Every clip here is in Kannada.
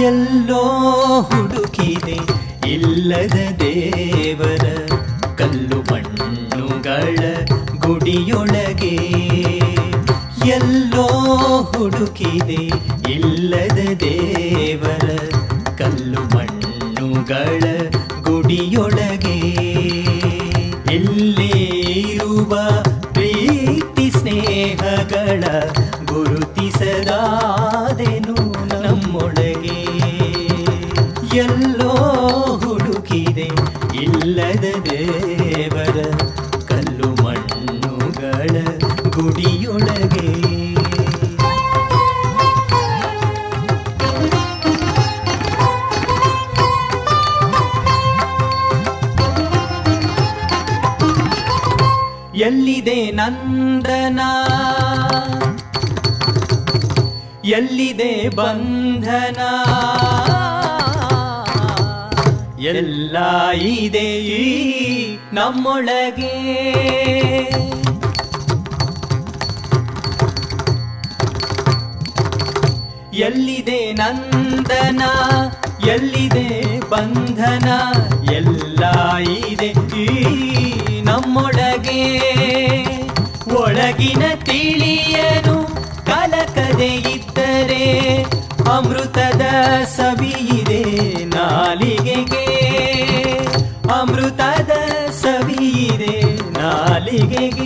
ಎಲ್ಲೋ ಹುಡುಕಿದೆ ಇಲ್ಲದ ದೇವರ ಕಲ್ಲು ಮಣ್ಣುಗಳ ಗುಡಿಯೊಳಗೆ ಎಲ್ಲೋ ಹುಡುಕಿದೆ ಇಲ್ಲದ ದೇವರ ಕಲ್ಲು ಮಣ್ಣುಗಳ ಗುಡಿಯೊಳಗೆ ಇಲ್ಲೇ ಇರುವ ಪ್ರೀತಿ ಸ್ನೇಹಗಳ ಗುರುತಿಸದಾದೆನು ನಮ್ಮೊಳಗೆ ಎಲ್ಲೋ ಹುಡುಕಿದೆ ಇಲ್ಲದ ದೇವರ ಕಲ್ಲು ಮಣ್ಣುಗಳ ಗುಡಿಯೊಳಗೆ ಎಲ್ಲಿದೆ ನಂದನ ಎಲ್ಲಿದೆ ಬಂಧನ ಎಲ್ಲ ಇದೆ ಈ ನಮ್ಮೊಳಗೆ ಎಲ್ಲಿದೆ ನಂದನ ಎಲ್ಲಿದೆ ಬಂಧನ ಎಲ್ಲ ಇದೆ ಈ ನಮ್ಮೊಳಗೆ ಒಳಗಿನ ತಿಳಿಯನು ಕಲಕದೆ ಇದ್ದರೆ ಅಮೃತದ ಸವಿಯಿದೆ ನಾಲಿಗೆಗೆ ಅಮೃತದ ಸವಿಯಿದೆ ನಾಲಿಗೆಗೆ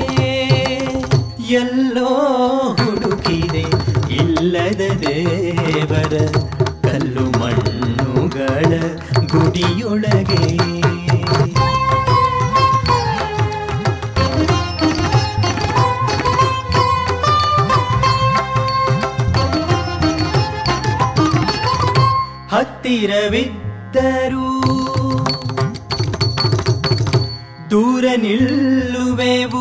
ಎಲ್ಲೋ ಹುಡುಕಿದೆ ಇಲ್ಲದ ದೇವರ ಕಲ್ಲು ಮಣ್ಣುಗಳ ಗುಡಿಯೊಳಗೆ ಹತ್ತಿರವಿದ್ದರೂ ದೂರ ನಿಲ್ಲುವೆವು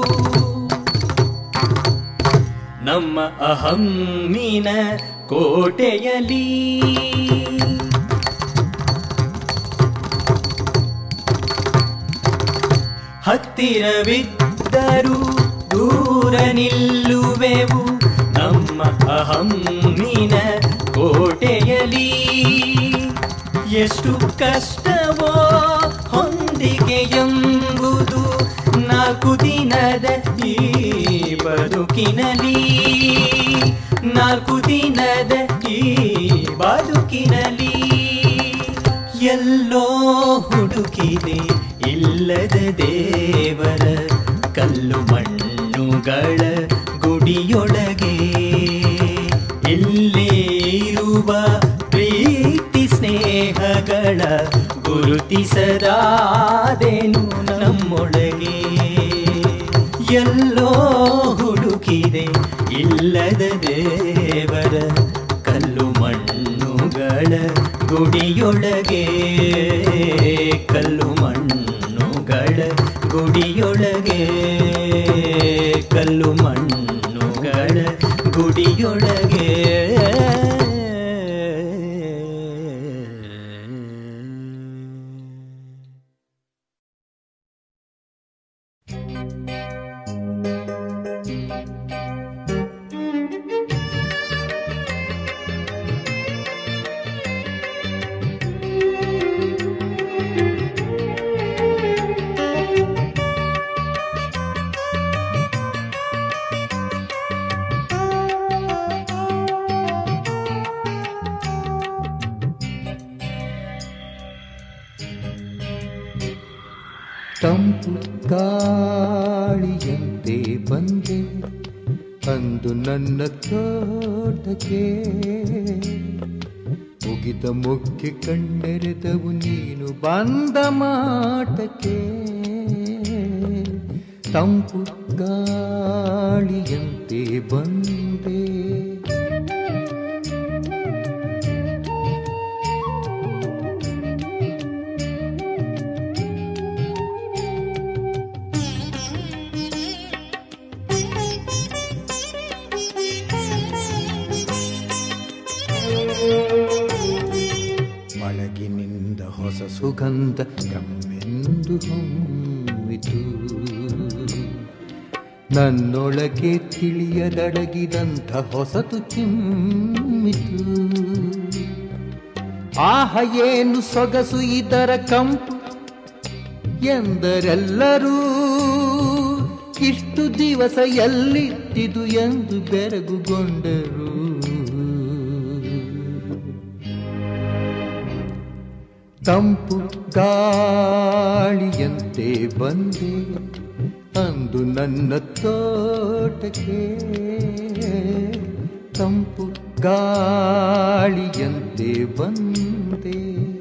ನಮ್ಮ ಅಹಮ್ಮಿನ ಕೋಟೆಯಲಿ ಹತ್ತಿರವಿದ್ದರೂ ದೂರ ನಿಲ್ಲುವೆವು ನಮ್ಮ ಅಹಮ್ಮಿನ ಕೋಟೆಯಲಿ ಎಷ್ಟು ಕಷ್ಟವೋ ಹೊಂದಿಗೆ ಎಂಬುದು ನಾಲ್ಕು ದಿನದ ಈ ಬದುಕಿನಲಿ ನಾಲ್ಕು ದಿನದ ಈ ಬದುಕಿನಲಿ ಎಲ್ಲೋ ಹುಡುಕಿದೆ ಇಲ್ಲದ ದೇವರ ಕಲ್ಲು ಮಣ್ಣುಗಳ ಗುಡಿಯೊಳಗೆ ಇಲ್ಲೇ ಇರುವ ಪ್ರೀತಿ ಸ್ನೇಹಗಳ ಗುರುತಿಸದಾದೆನು ನಮ್ಮೊಳಗೆ ಎಲ್ಲೋ ಹುಡುಕಿದೆ ಇಲ್ಲದ ದೇವರ ಕಲ್ಲು ಮಣ್ಣುಗಳ ಗುಡಿಯೊಳಗೆ ಕಲ್ಲು ಮಣ್ಣುಗಳ ಗುಡಿಯೊಳಗೆ ಕಲ್ಲು ಮಣ್ಣುಗಳ ಗುಡಿಯೊಳಗೆ ತಂಪು ಗಾಳಿಯಂತೆ ಬಂದೆ ಅಂದು ನನ್ನ ತೋಟಕ್ಕೆ ಮುಗಿದ ಮುಖ್ಯ ಕಣ್ಣೆರೆದವು ನೀನು ಬಂದ ಮಾಟಕ್ಕೆ ತಂಪು ಗಾಳಿಯಂತೆ ಬಂದೆ ಮಳಗಿನಿಂದ ಹೊಸ ಸುಗಂಧ ಗಮ್ಮೆಂದು ಹೊಮ್ಮಿತು ನನ್ನೊಳಗೆ ತಿಳಿಯದಡಗಿದಂಥ ಹೊಸತು ಚಿಮ್ಮಿತು ಆಹ ಏನು ಸೊಗಸು ಇದರ ಕಂಪು ಎಂದರೆಲ್ಲರೂ ಇಷ್ಟು ದಿವಸ ಎಲ್ಲಿಟ್ಟಿದು ಎಂದು ಬೆರಗುಗೊಂಡರು ತಂಪು ಗಾಳಿಯಂತೆ ಬಂದೆ ಅಂದು ನನ್ನ ತೋಟಕ್ಕೆ ತಂಪು ಗಾಳಿಯಂತೆ ಬಂದೆ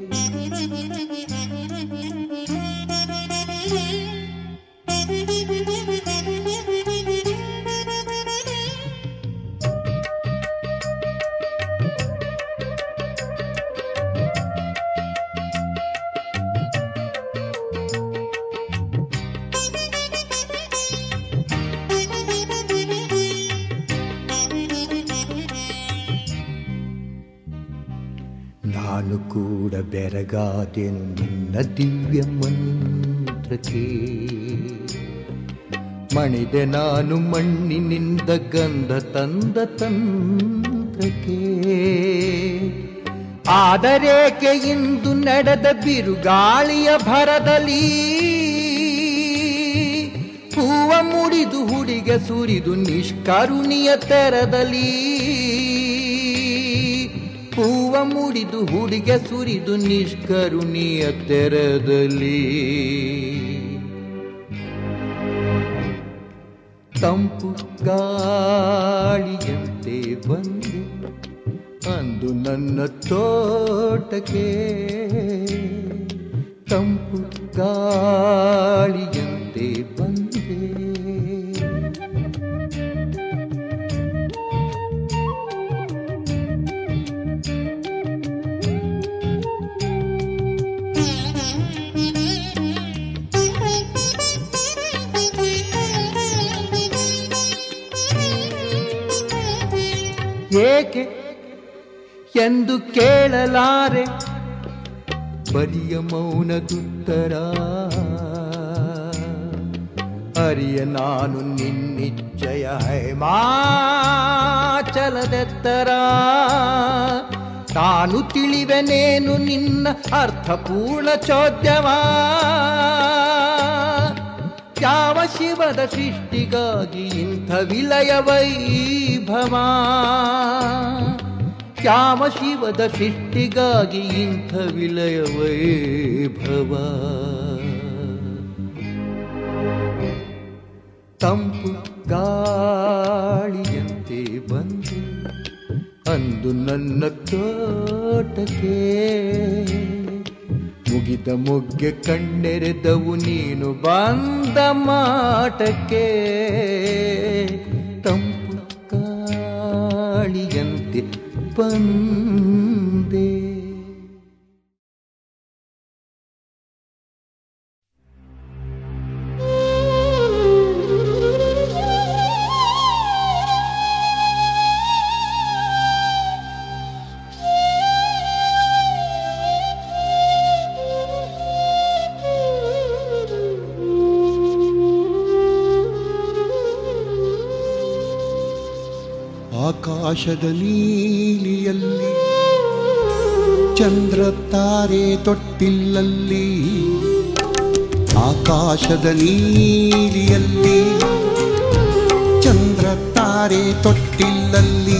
ನಾನು ಕೂಡ ಬೆರಗಾದೆನು ನಿನ್ನ ದಿವ್ಯ ಮಂತ್ರಕ್ಕೆ ಮಣಿದೆ ನಾನು ಮಣ್ಣಿನಿಂದ ಗಂಧ ತಂದ ತಂತ್ರಕ್ಕೆ ಆದರೇಕೆ ಇಂದು ನಡೆದ ಬಿರುಗಾಳಿಯ ಭರದಲ್ಲಿ ಹೂವ ಮುಡಿದು ಹುಡಿಗೆ ಸುರಿದು ನಿಷ್ಕರುಣಿಯ ತೆರದಲ್ಲಿ ಹೂವ ಮುಡಿದು ಹುಡಿಗೆ ಸುರಿದು ನಿಷ್ಕರುಣಿಯ ತೆರದಲ್ಲಿ ತಂಪು ಗಾಳಿಯಂತೆ ಬಂದೆ ಅಂದು ನನ್ನ ತೋಟಕ್ಕೆ ತಂಪು ಗಾಳಿಯಂತೆ ಬಂದೆ ಏಕೆ ಎಂದು ಕೇಳಲಾರೆ ಬರಿಯ ಮೌನದುತ್ತರ ಅರಿಯ ನಾನು ನಿನ್ನಿಚ್ಚಯ ಹೈಮಾಚಲದೆತ್ತರ ತಾನು ತಿಳಿವೆನೇನು ನಿನ್ನ ಅರ್ಥಪೂರ್ಣ ಚೋದ್ಯವಾ ಯಾವ ಶಿವದ ಸೃಷ್ಟಿಗಾಗಿ ಇಂಥ ವಿಲಯ ವೈಭವ ಯಾವ ಶಿವದ ಸೃಷ್ಟಿಗಾಗಿ ಇಂಥ ವಿಲಯ ವೈಭವ ತಂಪು ಗಾಳಿಯಂತೆ ಬಂದು ಅಂದು ನನ್ನ ತೋಟಕ್ಕೆ ಮುಗಿದ ಮೊಗ್ಗೆ ಕಣ್ಣೆರೆದವು ನೀನು ಬಂದ ಮಾಟಕ್ಕೆ ತಂಪು ಗಾಳಿಯಂತೆ ಬಂದೆ ಆಕಾಶದ ನೀಲಿಯಲ್ಲಿ ಚಂದ್ರ ತಾರೆ ತೊಟ್ಟಿಲ್ಲಲ್ಲಿ ಆಕಾಶದ ನೀಲಿಯಲ್ಲಿ ಚಂದ್ರ ತಾರೆ ತೊಟ್ಟಿಲ್ಲಲ್ಲಿ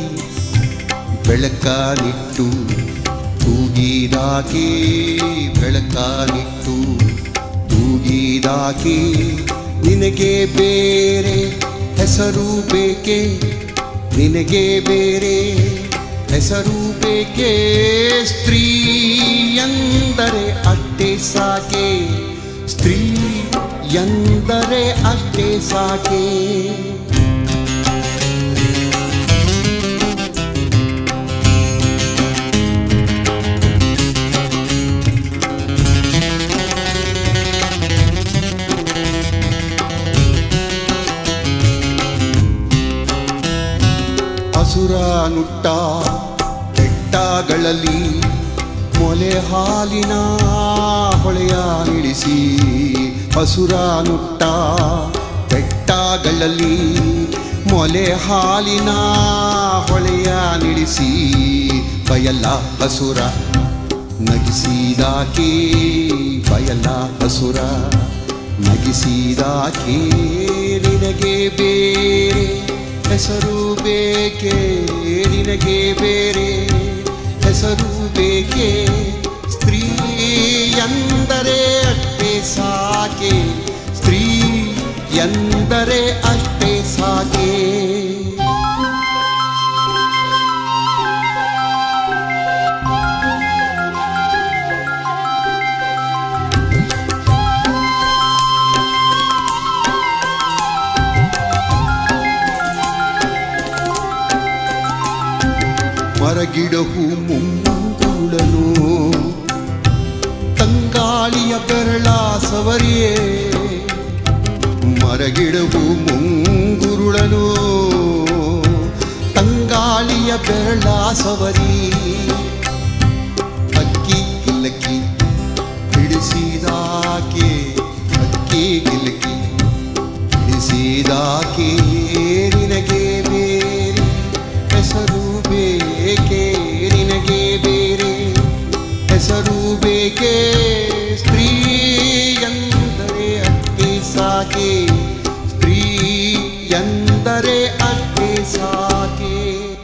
ಬೆಳಕಾನಿಟ್ಟು ತೂಗಿದಾಕಿ ಬೆಳಕಾನಿಟ್ಟು ತೂಗಿದಾಕಿ ನಿನಗೆ ಬೇರೆ ಹೆಸರು ಬೇಕೆ ನಿನಗೆ ಬೇರೆ ಹೆಸರು ಬೇಕೆ ಸ್ತ್ರೀ ಎಂದರೆ ಅಷ್ಟೇ ಸಾಕೆ ಸ್ತ್ರೀ ಎಂದರೆ ಅಷ್ಟೇ ಸಾಕೆ ಹಸುರ ನುಟ್ಟ ಬೆಟ್ಟಗಳಲ್ಲಿ ಮೊಲೆ ಹಾಲಿನ ಹೊಳೆಯ ನಿಳಿಸಿ ಹಸುರ ನುಟ್ಟ ಬೆಟ್ಟಗಳಲ್ಲಿ ಮೊಲೆ ಹಾಲಿನ ಹೊಳೆಯ ನಿಳಿಸಿ ಬಯಲ ಹಸುರ ನಗಿಸಿದಾಕೆ ಬಯಲ ಹಸುರ ನಗಿಸಿದಾಕೆ ನಿನಗೆ ಬೇರೆ ಹೆಸರು ಬೇಕೆ ನಿನಗೆ ಬೇರೆ ಹೆಸರು ಬೇಕೆ ಸ್ತ್ರೀ ಎಂದರೆ ಅಷ್ಟೇ ಸಾಕೆ ಸ್ತ್ರೀ ಎಂದರೆ ಅಷ್ಟೇ ಸಾಕೆ ಮರಗಿಡಹು ಮುಂಗುಳನು ತಂಗಾಳಿಯ ಬೆರಳ ಸವರಿಯೇ ಮರಗಿಡವು ಮುಂಗುರುಳನು ತಂಗಾಳಿಯ ಬೆರಳ ಸವರಿ ಅಕ್ಕಿ ಗಿಲ್ಲಕ್ಕಿ ಹಿಡಿಸಿದಾಕೆ ಅಕ್ಕಿ ಗಿಲ್ಲಕ್ಕಿ ಹಿಡಿಸಿದಾಕೆ ನಿನಗೆ ಬೇರೆ ಹೆಸರು ಬೇಕೆ ನಿನಗೆ ಬೇರೆ ಹೆಸರು ಬೇಕೆ ಸ್ತ್ರೀ ಎಂದರೆ ಅಷ್ಟೇ ಸಾಕೆ ಸ್ತ್ರೀ ಎಂದರೆ ಅಷ್ಟೇ ಸಾಕೆ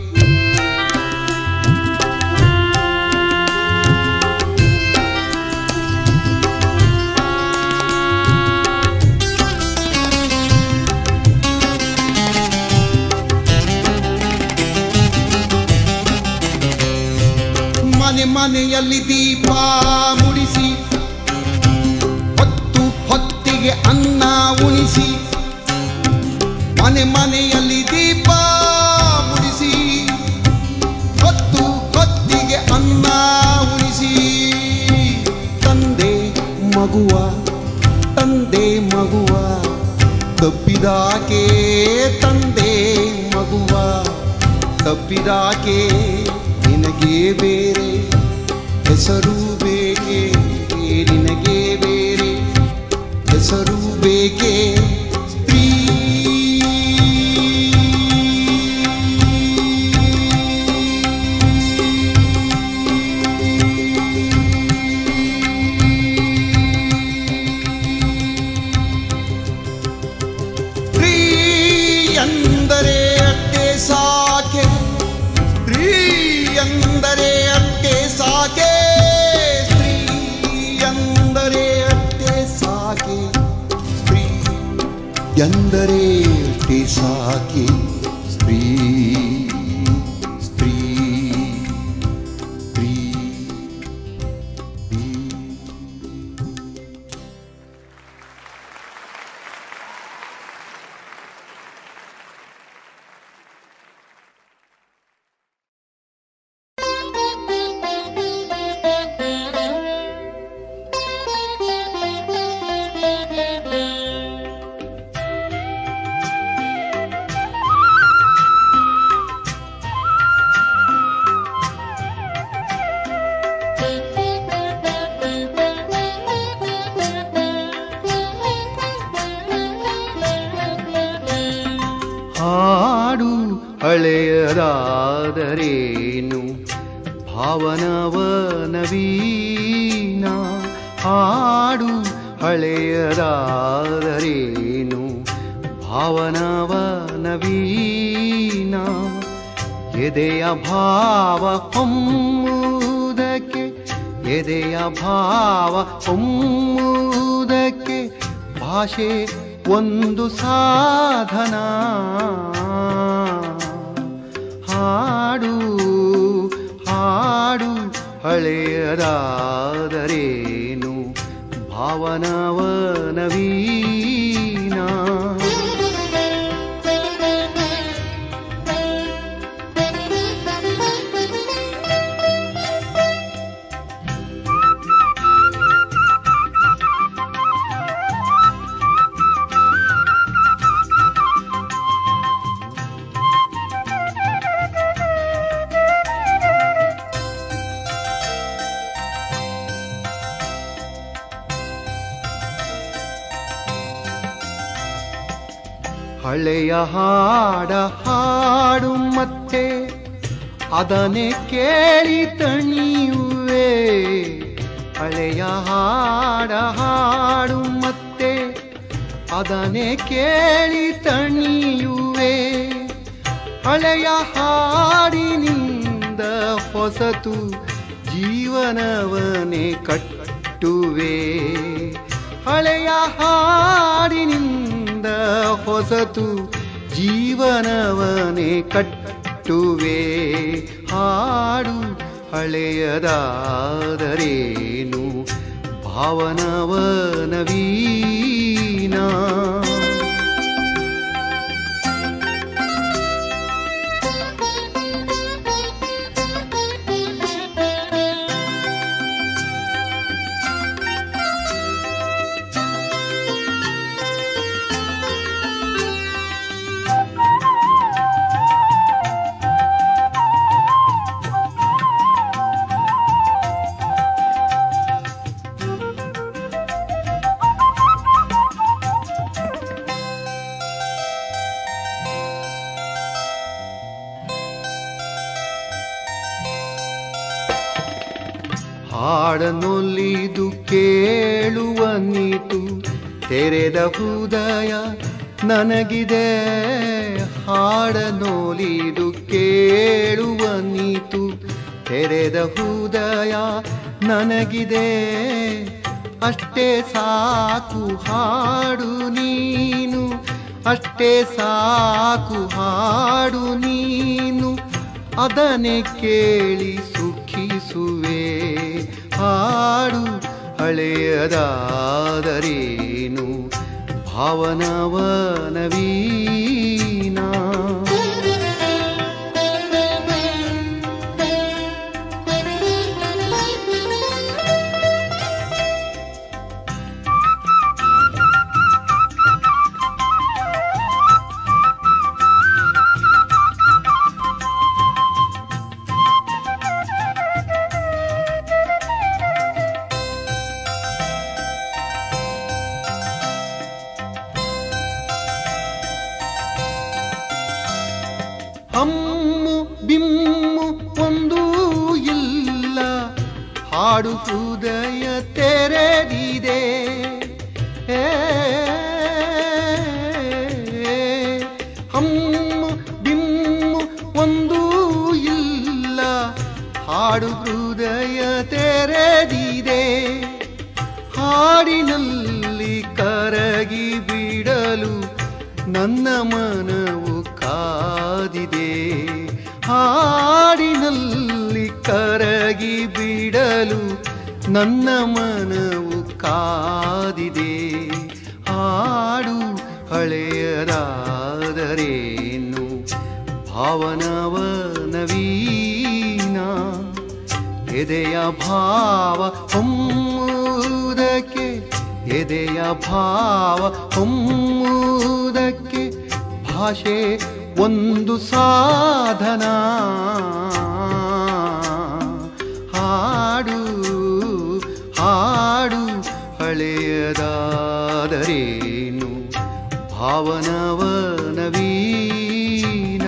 ಮನೆ ಮನೆಯಲ್ಲಿ ದೀಪ ಮುಡಿಸಿ ಹೊತ್ತು ಹೊತ್ತಿಗೆ ಅನ್ನ ಉಣಿಸಿ ಮನೆ ಮನೆಯಲ್ಲಿ ದೀಪ ಮುಡಿಸಿ ಹೊತ್ತು ಹೊತ್ತಿಗೆ ಅನ್ನ ಉಣಿಸಿ ತಂದೆ ಮಗುವ ತಂದೆ ಮಗುವ ತಪ್ಪಿದಾಕೆ ತಂದೆ ಮಗುವ ತಪ್ಪಿದಾಕೆ ನಿನಗೆ ಬೇರೆ ಹೆಸರು ಬೇಕೆ ನಿನಗೆ ಬೇರೆ ಹೆಸರು ಬೇಕೆ ಸ್ತ್ರೀ ಸ್ತ್ರೀ ಎಂದರೆ ಅಟ್ಟೆ ಸಾಕೆ ಸ್ತ್ರೀ ಎಂದರೆ ಅಟ್ಟೆ ಸಾಕೆ ಸ್ತ್ರೀ ಎಂದರೆ ಅಟ್ಟೆ ಸಾಕೆ ಸ್ತ್ರೀ ಎಂದರೆ ಅಷ್ಟೇ ಸಾಕೆ ಸ್ತ್ರೀ ಸ್ತ್ರೀ ಸ್ತ್ರೀ ಹಾಡು ಹಳೆಯದಾದರೇನು ಭಾವನವ ನವೀನ ಹಾಡು ಹಳೆಯದಾದರೇನು ಭಾವನವ ನವೀನ ಎದೆಯ ಭಾವ ಹೊಮ್ಮುವುದಕ್ಕೆ ಎದೆಯ ಭಾವ ಹೊಮ್ಮುವುದಕ್ಕೆ ಭಾಷೆ ಒಂದು ಸಾಧನ ಹಾಡು ಹಾಡು ಹಳೆಯದಾದರೇನು ಭಾವನವ ನವೀನ ಹಳೆಯ ಹಾಡ ಹಾಡು ಮತ್ತೆ ಅದನ್ನೇ ಕೇಳಿ ತಣಿಯುವೆ ಹಳೆಯ ಹಾಡ ಹಾಡು ಮತ್ತೆ ಅದನ್ನೇ ಕೇಳಿ ತಣಿಯುವೆ ಹಳೆಯ ಹಾಡಿನಿಂದ ಹೊಸತು ಜೀವನವನೇ ಕಟ್ಟುವೆ ಹಳೆಯ ಹಾಡಿನಿಂದ ಹೊಸತು ಜೀವನವನೇ ಕಟ್ಟುವೆ ಹಾಡು ಹಳೆಯದಾದರೇನು ಭಾವನವ ನವೀನ ಹಾಡನೊಲಿದು ಕೇಳುವ ನೀತು ತೆರೆದ ಹೃದಯ ನನಗಿದೆ ಹಾಡನೊಲಿದು ಕೇಳುವ ನೀತು ತೆರೆದ ಹೃದಯ ನನಗಿದೆ ಅಷ್ಟೇ ಸಾಕು ಹಾಡು ನೀನು ಅಷ್ಟೇ ಸಾಕು ಹಾಡು ನೀನು ಅದನ್ನೇ ಕೇಳಿ ಸುಖಿಸುವೆ ಹಾಡು ಹಳೆಯದಾದರೇನು ಭಾವನವ ನವೀನ ಹಮ್ಮು ಬಿಮ್ಮು ಒಂದೂ ಇಲ್ಲ ಹಾಡು ಹೃದಯ ತೆರೆದಿದೆ ಏ, ಹಮ್ಮು ಬಿಮ್ಮು ಒಂದೂ ಇಲ್ಲ ಹಾಡು ಹೃದಯ ತೆರೆದಿದೆ ಹಾಡಿನಲ್ಲಿ ಕರಗಿ ಬಿಡಲು ನನ್ನ ಮನವು ಕಾದಿದೆ ಹಾಡಿನಲ್ಲಿ ಕರಗಿ ಬಿಡಲು ನನ್ನ ಮನವು ಕಾದಿದೆ ಹಾಡು ಹಳೆಯದಾದರೇನು ಭಾವನವ ನವೀನ ಎದೆಯ ಭಾವ ಹೊಮ್ಮುವುದಕ್ಕೆ ಎದೆಯ ಭಾವ ಹೊಮ್ಮುವುದಕ್ಕೆ ಭಾಷೆ ಒಂದು ಸಾಧನ ಹಾಡು ಹಾಡು ಹಳೆಯದಾದರೇನು ಭಾವನವ ನವೀನ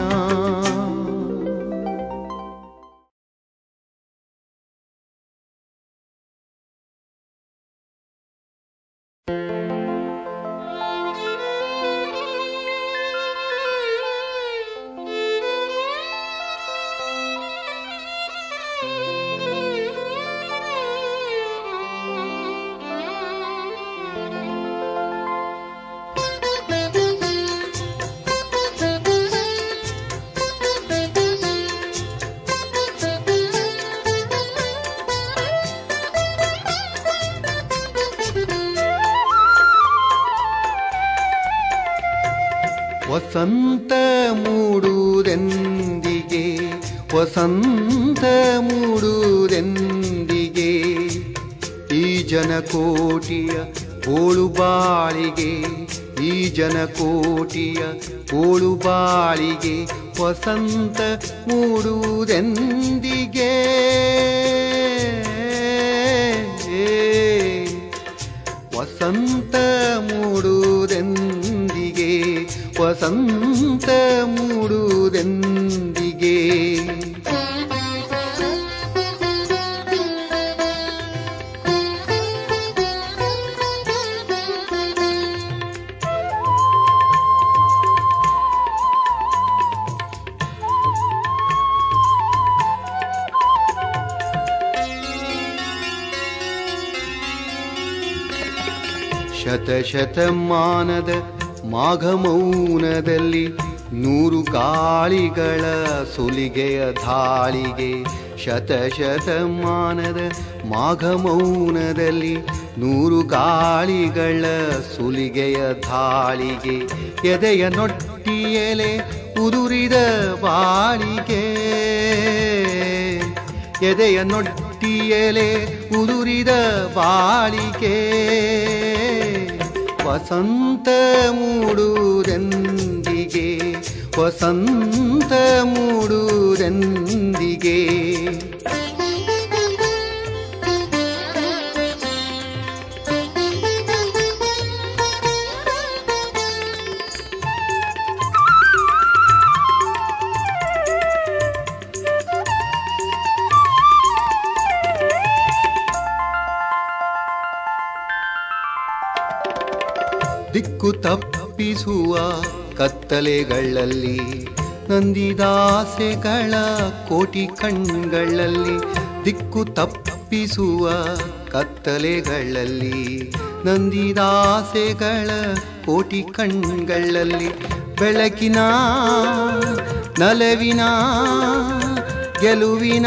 ವಸಂತ ಮೂಡುವುದೆಂದಿಗೆ ವಸಂತ ಮೂಡುವುದೆಂದಿಗೆ ಈ ಜನಕೋಟಿಯ ಓಳು ಬಾಳಿಗೆ ಈ ಜನಕೋಟಿಯ ಓಳು ಬಾಳಿಗೆ ವಸಂತ ಮೂಡುವುದೆಂದಿಗೆ ವಸಂತ ಮೂಡುವುದೆಂದಿಗೆ ವಸಂತ ಮೂಡುವುದೆಂದಿಗೆ Thank you. ಶತಶತಮಾನದ ಮಾಘ ಮೌನದಲ್ಲಿ ನೂರು ಗಾಳಿಗಳ ಸುಲಿಗೆಯ ಧಾಳಿಗೆ ಶತಶತಮಾನದ ಮಾಘ ಮೌನದಲ್ಲಿ ನೂರು ಗಾಳಿಗಳ ಸುಲಿಗೆಯ ಧಾಳಿಗೆ ಎದೆಯ ನೊಟ್ಟಿಯಲೆ ಉದುರಿದ ಬಾಳಿಗೆ ಎದೆಯ ನೊಟ್ಟಿಯಲೆ ಉದುರಿದ ಬಾಳಿಗೆ ವಸಂತ ಮೂಡುರೆಂದಿಗೆ ವಸಂತ ಮೂಡುರೆಂದಿಗೆ ದಿಕ್ಕು ತಪ್ಪಿಸುವ ಕತ್ತಲೆಗಳಲ್ಲಿ ನಂದಿದಾಸೆಗಳ ಕೋಟಿ ಕಣ್ಗಳಲ್ಲಿ ದಿಕ್ಕು ತಪ್ಪಿಸುವ ಕತ್ತಲೆಗಳಲ್ಲಿ ನಂದಿದಾಸೆಗಳ ಕೋಟಿ ಕಣ್ಗಳಲ್ಲಿ ಬೆಳಕಿನ ನಲವಿನ ಗೆಲುವಿನ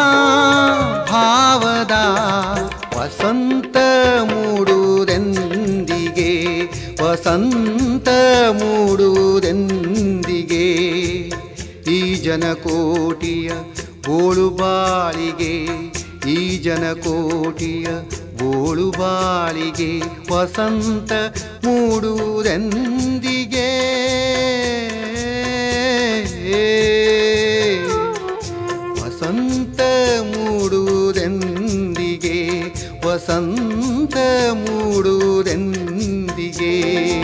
ಭಾವದ ವಸಂತ ಮೂಡುವುದೆಂದಿಗೆ ವಸಂತ ಮೂಡುವುದೆಂದಿಗೆ ಈ ಜನಕೋಟಿಯ ಬೋಳು ಬಾಳಿಗೆ ಈ ಜನಕೋಟಿಯ ಬೋಳು ಬಾಳಿಗೆ ವಸಂತ ಮೂಡುವುದೆಂದಿಗೆ ವಸಂತ ಮೂಡುವುದೆಂದಿಗೆ ವಸಂತ ಮೂಡುವುದೆಂದಿಗೆ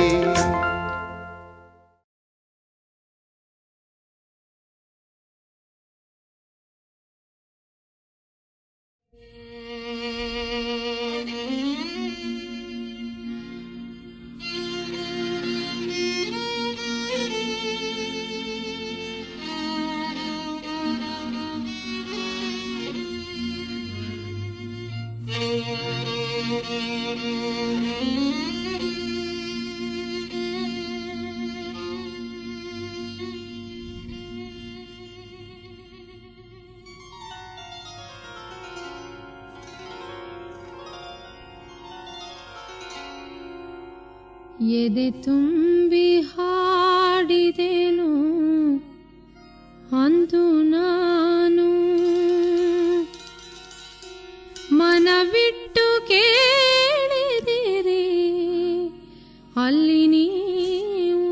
ಎದೆ ತುಂಬಿ ಹಾಡಿದೆನು ಅಂದು ನಾನು ಮನವಿಟ್ಟು ಕೇಳಿದಿರಿ ಅಲ್ಲಿ ನೀವು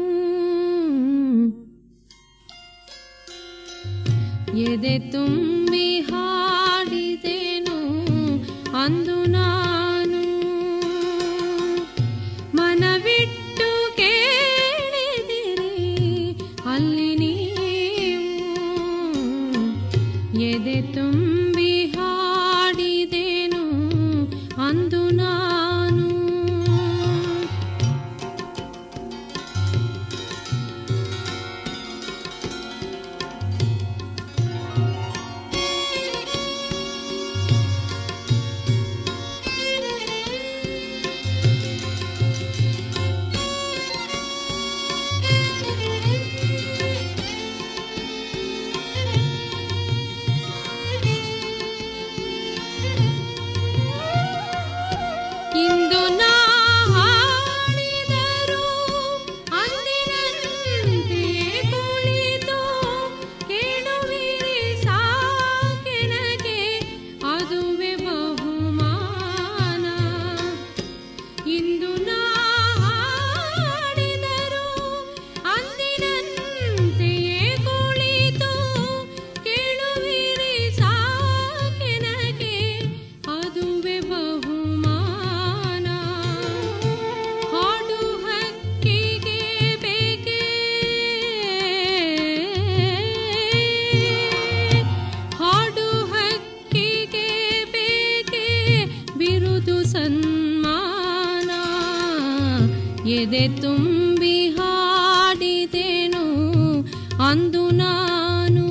ಎದೆ ತುಂಬಿ ಹಾಡಿದೆನು ಅಂದು ನಾನು ಮನವಿಟ್ಟು ಕೇಳಿದಿರಿ ಅಲ್ಲಿ ನೀವು ಎದೆ ತುಂಬಿ ಹಾಡಿದೆನು ಅಂದು ನಾನು ಇಂದು ನಾ ಹಾಡಿದರು ಅಂದಿನಂತೆಯೇ ಕುಳಿತು ಕೇಳುವಿರಿ ಸಾಕೆನಗೆ ಅದುವೆ ಬಹುಮಾನ ಇಂದು ನಾ ಹಾಡಿದರು ಅಂದಿನಂತೆಯೇ ಕುಳಿತು ಕೇಳುವಿರಿ ಸಾಕೆನಗೆ ಅದುವೆ ಬಹುಮಾನ ಹಾಡು ಹಕ್ಕಿಗೆ ಬೇಕೆ ಹಾಡು ಹಕ್ಕಿಗೆ ಬೇಕೆ ಬಿರುದು ಸನ್ಮಾನ ಎದೆ ತುಂಬಿ ಹಾಡಿದೆನು ಅಂದು ನಾನು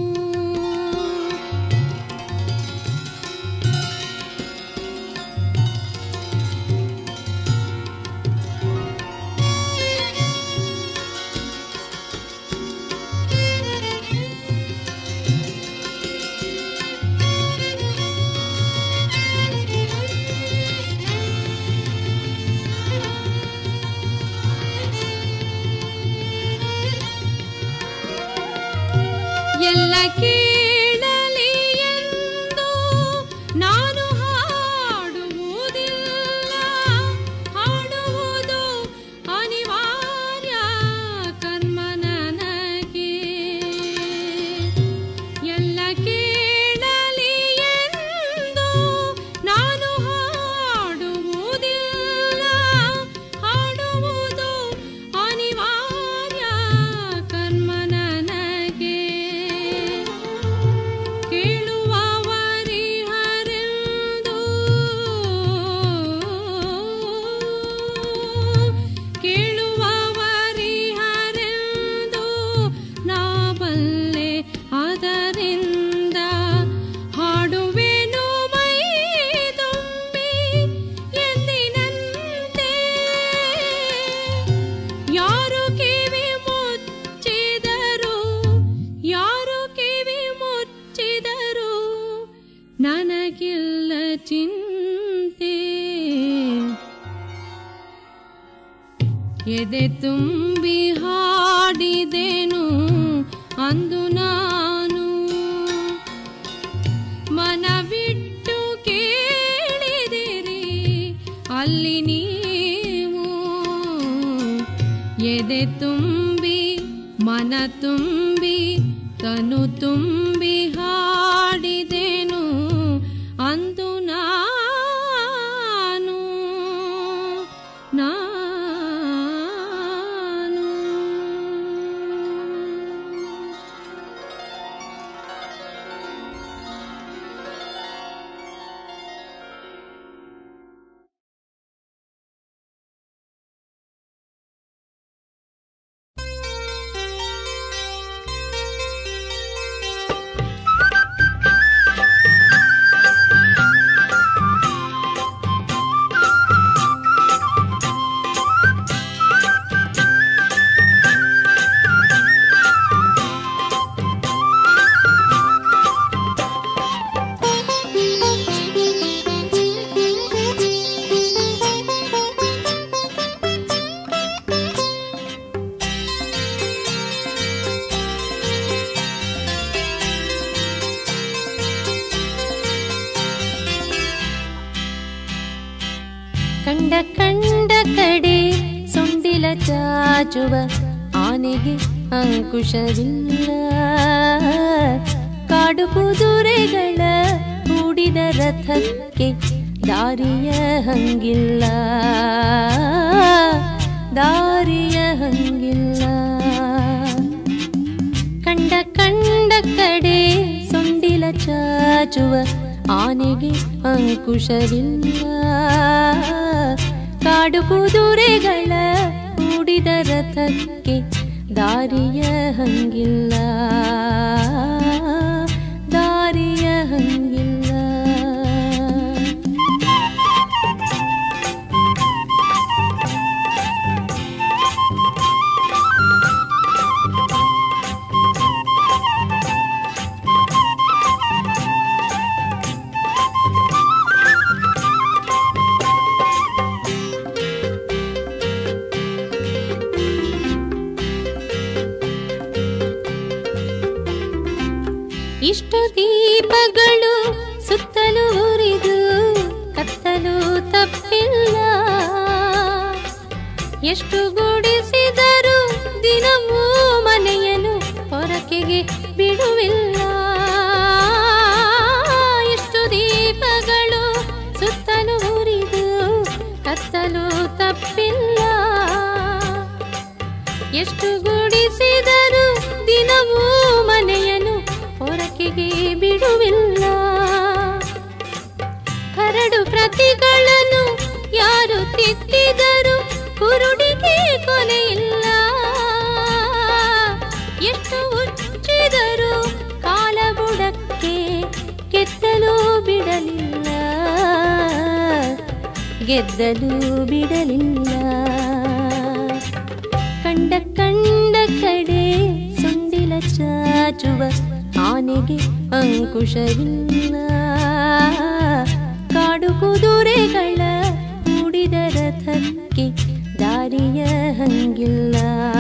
ಎದೆ ತುಂಬಿ ಹಾಡಿದೆನು ಅಂದು ನಾನು ಮನವಿಟ್ಟು ಕೇಳಿದಿರಿ ಅಲ್ಲಿ ನೀವು ಎದೆ ತುಂಬಿ ಮನ ತುಂಬಿ ತನು ತುಂಬಿ ಹಾಡಿದೆನು ಅಂದು ನಾನು ನಾನು ಕಂಡ ಕಂಡ ಕಡೆ ಸೊಂಡಿಲ ಚಾಚುವ ಆನೆಗೆ ಅಂಕುಶವಿಲ್ಲ ಕಾಡು ಕುದುರೆಗಳ ಹೂಡಿದ ರಥಕ್ಕೆ ದಾರಿಯ ಹಂಗಿಲ್ಲ ದಾರಿಯ ಹಂಗಿಲ್ಲ ಕಂಡ ಕಂಡ ಕಡೆ ಸೊಂಡಿಲ ಚಾಚುವ ಆನೆಗೆ ಅಂಕುಶವಿಲ್ಲ ಕಾಡು ಕುದುರೆಗಳ ಹೂಡಿದ ರಥಕ್ಕೆ ದಾರಿಯ ಹಂಗಿಲ್ಲ ದಾರಿಯ ಹಂಗಿಲ್ಲ ಇಷ್ಟು ದೀಪಗಳು ಸುತ್ತಲೂ ಉರಿದು ಕತ್ತಲು ತಪ್ಪಿಲ್ಲ ಎಷ್ಟು ಗೂಡಿಸಿದರೂ ದಿನವೂ ಮನೆಯನ್ನು ಹೊರಕೆಗೆ ಬಿಡುವಿಲ್ಲ ಎಷ್ಟು ದೀಪಗಳು ಸುತ್ತಲೂ ಉರಿದು ಕತ್ತಲು ತಪ್ಪಿಲ್ಲ ಎಷ್ಟು ಗುಡಿಸಿದರೂ ದಿನವೂ ಮನೆಯನ್ನು ಹೊರಕೆಗೆ ಬಿಡುವಿಲ್ಲ ಕರಡು ಪ್ರತಿಗಳನ್ನು ಯಾರು ತಿದ್ದಿದರು ಕುರುಡಿಗೆ ಕೊನೆಯಿಲ್ಲ ಎಷ್ಟು ಉಚ್ಚಿದರು ಕಾಲ ಬುಡಕ್ಕೆ ಕೆತ್ತಲು ಬಿಡಲಿಲ್ಲ ಗೆದ್ದಲು ಬಿಡಲಿಲ್ಲ ಕಂಡ ಕಂಡ ಕಡೆ ಸುಂಡಿಲ ಚಾಚುವ ಆನೆಗೆ ಅಂಕುಶವಿಲ್ಲ ಕಾಡು ಕುದುರೆಗಳ ಮೂಡಿದ ರಥಕ್ಕೆ ದಾರಿಯ ಹಂಗಿಲ್ಲ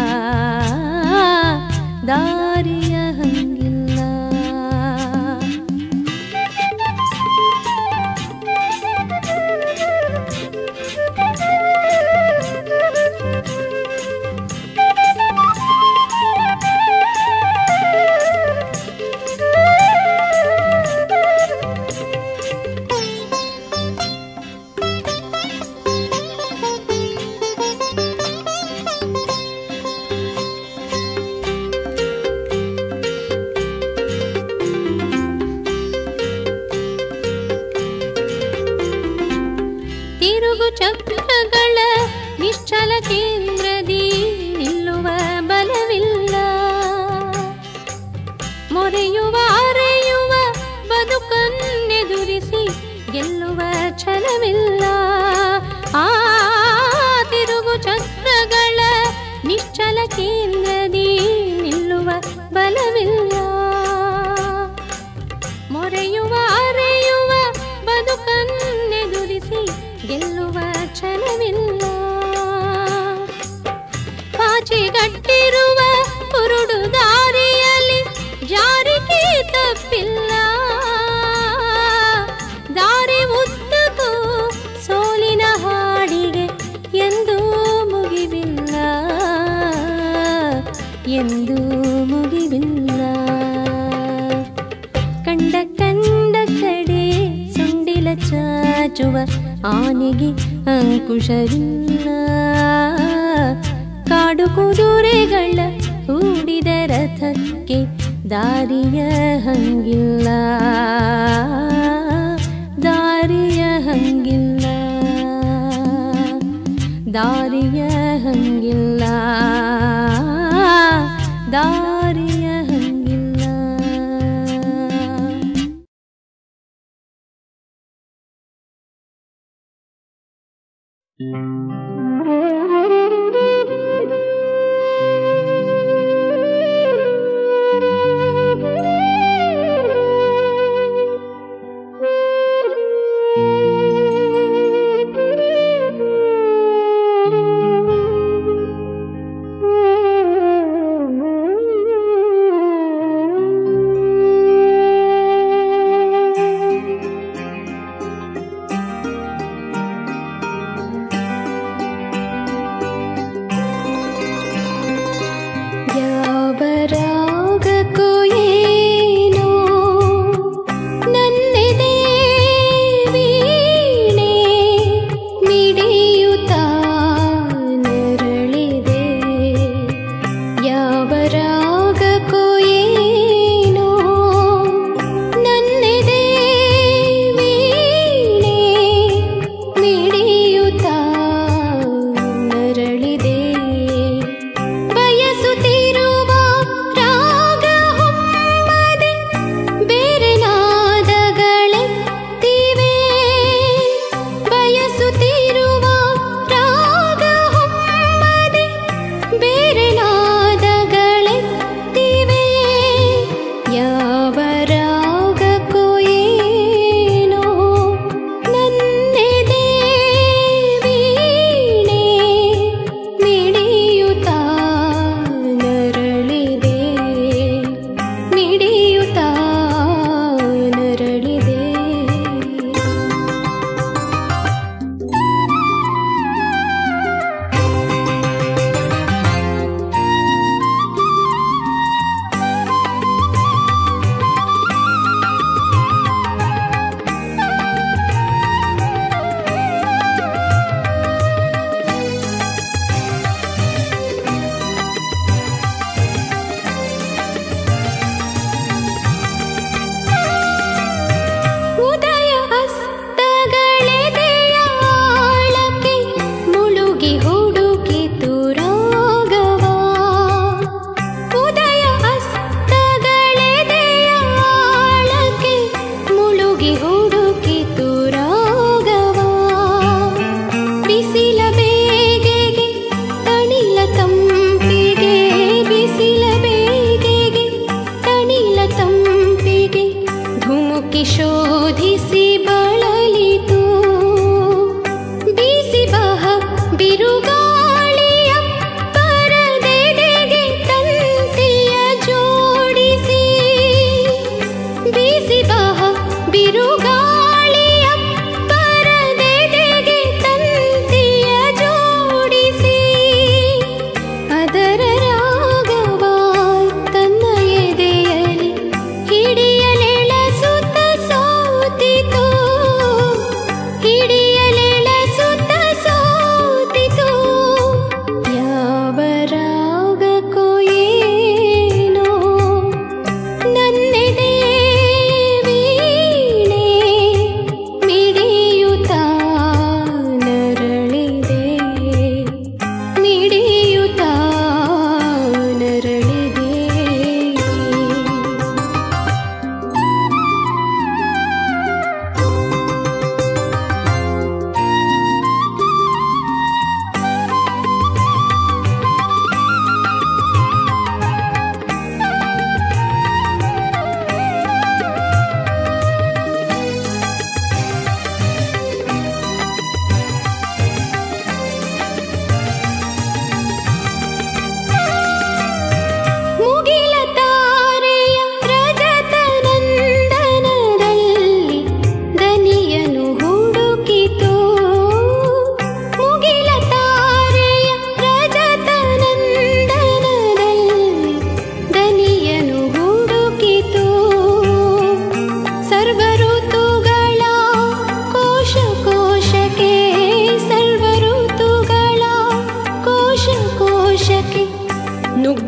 ದಾರಿಯ ಹಂಗಿಲ್ಲ ತಿರುಗು ಚಕ್ರಗಳ ನಿಶ್ಚಲ ಕೇಂದ್ರದಿ ನಿಲ್ಲುವ ಬಲವಿಲ್ಲ ಮೊರೆಯುವ ಅರೆಯುವ ಬದುಕನ್ನೆದುರಿಸಿ ಗೆಲ್ಲುವ ಛಲವಿಲ್ಲ ಆ ತಿರುಗು ಚಕ್ರಗಳ ನಿಶ್ಚಲ ಕೇಂದ್ರದಿ ನಿಲ್ಲುವ ಬಲವಿಲ್ಲ ಮೊರೆಯುವ ಅರೆಯುವ ಬದುಕನ್ನೆದುರಿಸಿ ಗೆಲ್ಲುವ ಛಲವಿಲ್ಲ ಎಂದು ಮುಗಿವಿಲ್ಲ ಕಂಡ ಕಂಡ ಕಡೆ ಸೊಂಡಿಲ ಚಾಚುವ ಆನೆಗೆ ಅಂಕುಶವಿಲ್ಲ ಕಾಡು ಕುದುರೆಗಳ ಹೂಡಿದ ರಥಕ್ಕೆ ದಾರಿಯ ಹಂಗಿಲ್ಲ ದಾರಿಯ ಹಂಗಿಲ್ಲ ದಾರಿಯ ಹಂಗಿಲ್ಲ ದಾರಿಯ ಹಂಗಿಲ್ಲ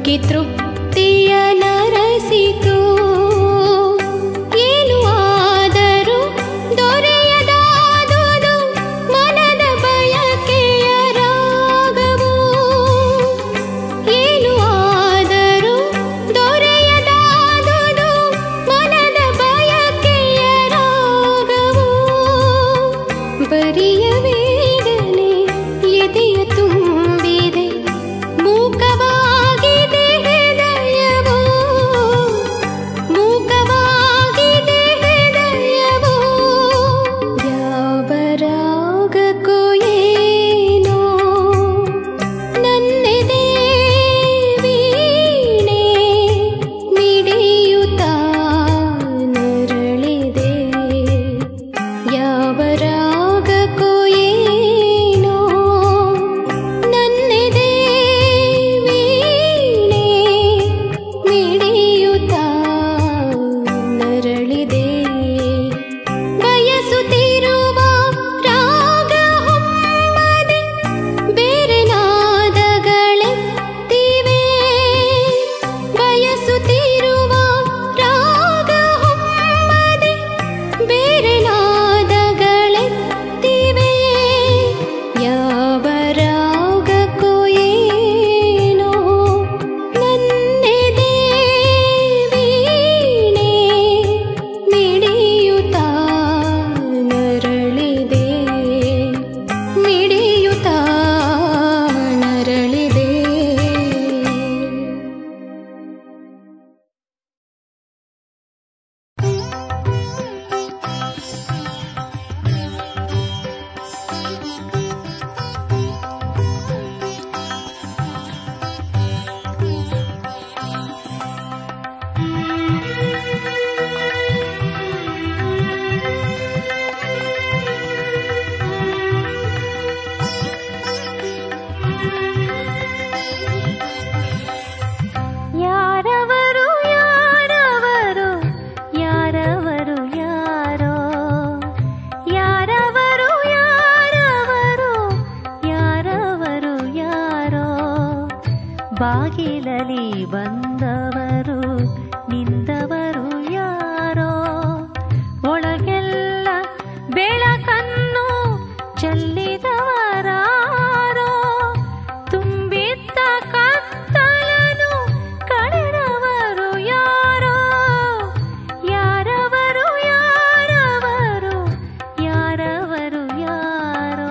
ಹುಡುಕಿ ತೃಪ್ತಿಯ ನರಸಿತು ಏನು ಆದರೂ ದೊರೆಯದಾದುದು ಮನದ ಬಯಕೆಯ ರಾಗವು ಏನು ಆದರೂ ದೊರೆಯದಾದುದು ಮನದ ಬಯಕೆಯ ರಾಗವು ಬರಿಯ ವೇದನೆ ಎದೆಯ ತುಂಬಿದೆ ಮೂಕವಾಗಿದೆ ಹೃದಯವು ಮೂಕವಾಗಿದೆ ಹೃದಯವು ಯಾವ ರಾಗಕ್ಕೂ ಏನೋ ನನ್ನೆದೆ ವೀಣೆ ಮಿಡಿಯುತ್ತಾ ನರಳಿದೆ ಯಾವ ರಾಗಕ್ಕೂ ಏನೋ ನನ್ನೆದೆ ವೀಣೆ ಮಿಡಿಯುತ್ತಾ ನರಳಿದೆ ಬಯಸುತ್ತಿರುವ ರಾಗ ಹೊಮ್ಮದೆ ಬೇರೆ ನಾದಗಳೆತ್ತಿವೆ ಬಯಸುತ್ತಿರುವ ರಾಗ ಹೊಮ್ಮದೆ ಬೇರೆ ನಾದಗಳೆತ್ತಿವೆ ಯಾವ ರಾಗಕ್ಕೂ ಏನೋ ನನ್ನೆದೆ ವೀಣೆ ಮಿಡಿಯುತ್ತಾ ನರಳಿದೆ ಮಿಡಿಯುತ್ತಾ ನರಳಿದೆ ಯಾರವರು ಯಾರವರು ಯಾರವರು ಯಾರೋ ಯಾರವರು ಯಾರವರು ಯಾರವರು ಯಾರೋ ಬಾಗಿಲಲಿ ಬಂದವರು ನಿಂದವರು ಯಾರೋ ಒಳಗೆಲ್ಲ ಬೆಳಕನ್ನು ಚೆಲ್ಲಿದವರಾರೋ ತುಂಬಿದ್ದ ಕತ್ತಲನು ಕಳೆದವರು ಯಾರೋ ಯಾರವರು ಯಾರವರು ಯಾರವರು ಯಾರೋ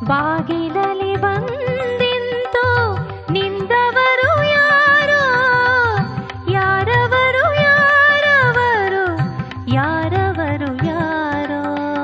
ಬಾಗಿಲಲ್ಲಿ ಬಂದಿಂತು ನಿಂದವರು ಯಾರೋ ಯಾರವರು ಯಾರವರು ಯಾರವರು ಯಾರೋ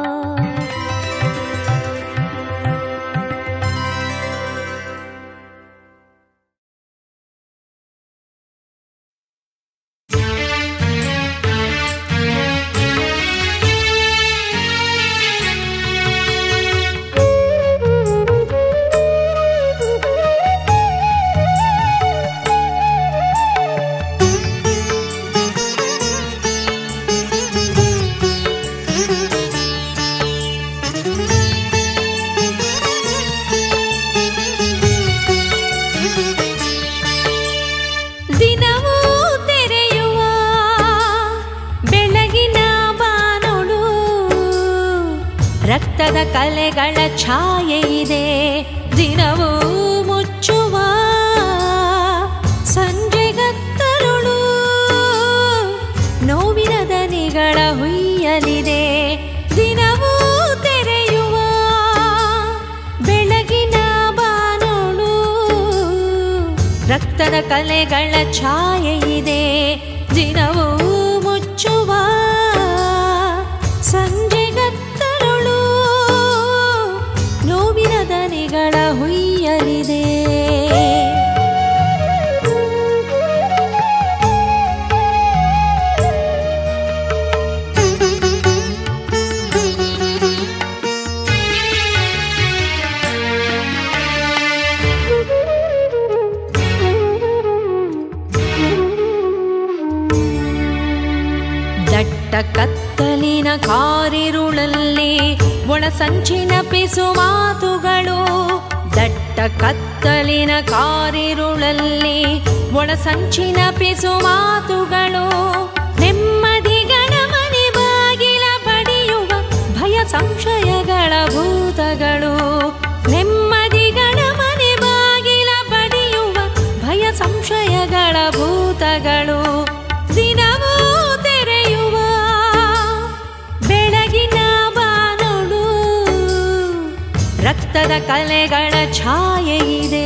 ದಿನವೂ ತೆರೆಯುವ ಬೆಳಗಿನ ಬಾನೊಳು ರಕ್ತದ ಕಲೆಗಳ ಛಾಯೆ ಇದೆ ದಿನವೂ ಮುಚ್ಚುವ ಸಂಜೆಗತ್ತರುಳು ನೋವಿನ ದನಿಗಳ ಹುಯ್ಯಲಿದೆ ದಿನವೂ ತೆರೆಯುವ ಬೆಳಗಿನ ಬಾನೋಳು ರಕ್ತದ ಕಲೆಗಳ ಛಾಯೆ ಇದೆ ದಿನವೂ ಮುಚ್ಚುವ ಸಂಜೆಗತ್ತರುಳು ನೋವಿನ ದನಿಗಳ ಹುಯ್ಯಲಿದೆ ದಟ್ಟ ಕತ್ತಲಿನ ಕಾರಿರುಳಲ್ಲಿ ಒಳಸಂಚಿನ ಪಿಸು ಮಾತುಗಳು ದಟ್ಟ ಕತ್ತಲಿನ ಕಾರಿರುಳಲ್ಲಿ ಒಳಸಂಚಿನ ಪಿಸು ಮಾತುಗಳು ನೆಮ್ಮದಿಗಳ ಮನೆ ಬಾಗಿಲ ಬಡಿಯುವ ಭಯ ಸಂಶಯಗಳ ಭೂತಗಳು ನೆಮ್ಮದಿಗಳ ಮನೆ ಬಾಗಿಲ ಬಡಿಯುವ ಭಯ ಸಂಶಯಗಳ ಭೂತಗಳು ದಿನವೂ ತೆರೆಯುವ ಬೆಳಗಿನ ಬಾನೋಳು ರಕ್ತದ ಕಲೆಗಳ ಛಾಯೆ ಇದೆ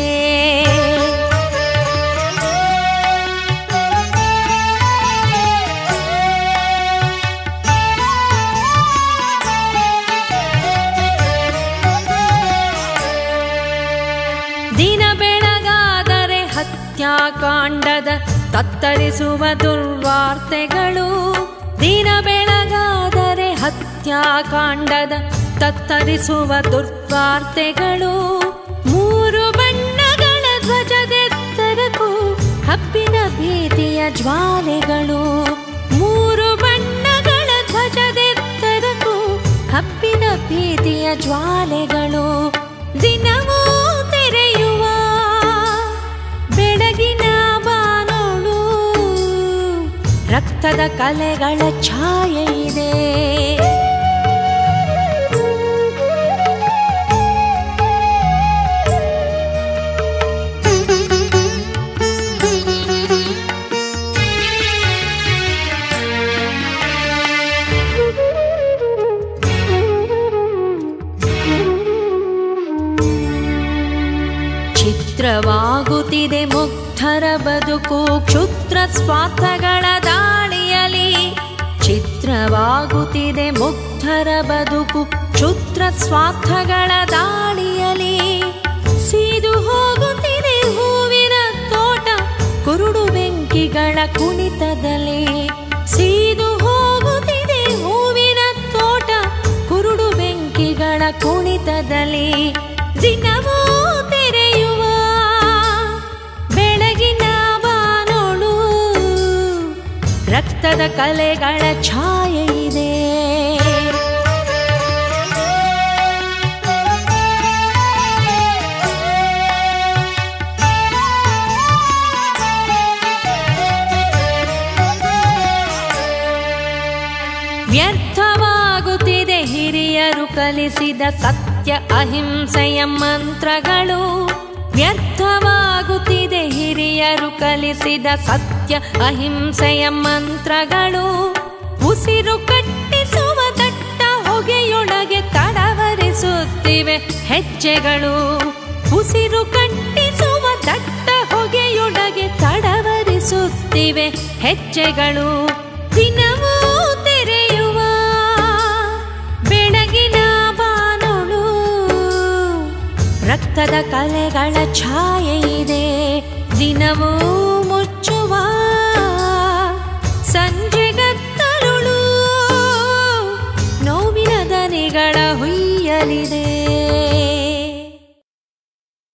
ದಿನ ಬೆಳಗಾದರೆ ಹತ್ಯಾಕಾಂಡದ ತತ್ತರಿಸುವ ದುರ್ವಾರ್ತೆಗಳು ದಿನ ಬೆಳಗಾದರೆ ಹತ್ಯಾಕಾಂಡದ ತತ್ತರಿಸುವ ದುರ್ವಾರ್ತೆಗಳು ಮೂರು ಬಣ್ಣಗಳ ಧ್ವಜದೆತ್ತರಕ್ಕೂ ಹಬ್ಬಿನ ಭೀತಿಯ ಜ್ವಾಲೆಗಳು ಮೂರು ಬಣ್ಣಗಳ ಧ್ವಜದೆತ್ತರಕ್ಕೂ ಹಬ್ಬಿನ ಭೀತಿಯ ಜ್ವಾಲೆಗಳು ದಿನವೂ ತೆರೆಯುವ ಬೆಳಗಿನ ಬಾನೋಳು ರಕ್ತದ ಕಲೆಗಳ ಛಾಯೆ ಇದೆ ಚಿತ್ರವಾಗುತ್ತಿದೆ ಮುಗ್ಧರ ಬದುಕು ಕ್ಷುದ್ರ ಸ್ವಾರ್ಥಗಳ ದಾಳಿಯಲಿ ಚಿತ್ರವಾಗುತ್ತಿದೆ ಮುಗ್ಧರ ಬದುಕು ಕ್ಷುದ್ರ ಸ್ವಾರ್ಥಗಳ ದಾಳಿಯಲಿ ಸೀದು ಹೋಗುತ್ತಿದೆ ಹೂವಿನ ತೋಟ ಕುರುಡು ಬೆಂಕಿಗಳ ಕುಣಿತದಲ್ಲಿ ಸೀದು ಹೋಗುತ್ತಿದೆ ಹೂವಿನ ತೋಟ ಕುರುಡು ಬೆಂಕಿಗಳ ಕುಣಿತದಲ್ಲಿ ದಿನವೂ ತೆರೆಯುವ ಬೆಳಗಿನ ಬಾನೋಳು ರಕ್ತದ ಕಲೆಗಳ ಛಾಯೆ ಇದೆ ವ್ಯರ್ಥವಾಗುತ್ತಿದೆ ಹಿರಿಯರು ಕಲಿಸಿದ ಸತ್ಯ ಅಹಿಂಸೆಯ ಮಂತ್ರಗಳು ವ್ಯರ್ಥವಾಗುತ್ತಿದೆ ಹಿರಿಯರು ಕಲಿಸಿದ ಸತ್ಯ ಅಹಿಂಸೆಯ ಮಂತ್ರಗಳು ಉಸಿರು ಕಟ್ಟಿಸುವ ದಟ್ಟ ಹೊಗೆಯೊಳಗೆ ತಡವರಿಸಿ ತಡವರಿಸುತ್ತಿವೆ ಹೆಜ್ಜೆಗಳು ಉಸಿರು ಕಟ್ಟಿಸುವ ದಟ್ಟ ಹೊಗೆಯೊಳಗೆ ತಡವರಿಸುತ್ತಿವೆ ಹೆಜ್ಜೆಗಳು ದಿನವೂ ತೆರೆಯುವ ಬೆಳಗಿನ ಬಾನೊಳು ರಕ್ತದ ಕಲೆಗಳ ಛಾಯೆ ಇದೆ ದಿನವೂ